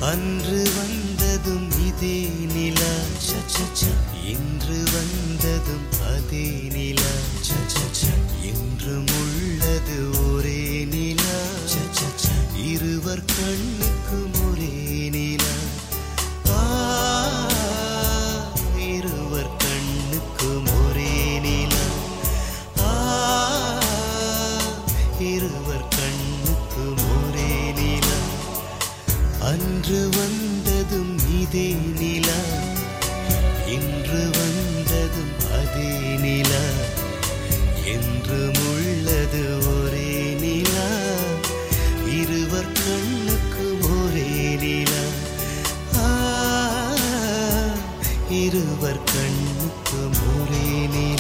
அன்று வந்ததும் இதே நிலா ச, ச, ச. இன்று வந்ததும் அதே நிலா ச, ச, ச. என்றும் உள்ளது ஒரே நிலா ச, ச, ச. இருவர் கண்ணுக்கும் ஒரே நிலா ஆ, இருவர் கண்ணுக்கும் ஒரே நிலா ஆ, இருவர் கண்ணுக்கும் ஒரே நிலா அன்று வந்ததும் இதே நிலா இன்று வந்ததும் அதே நிலா என்றும் உள்ளது ஒரே நிலா இருவர் கண்ணுக்கு ஒரே நிலா ஆ, இருவர் கண்ணுக்கு ஒரே நிலா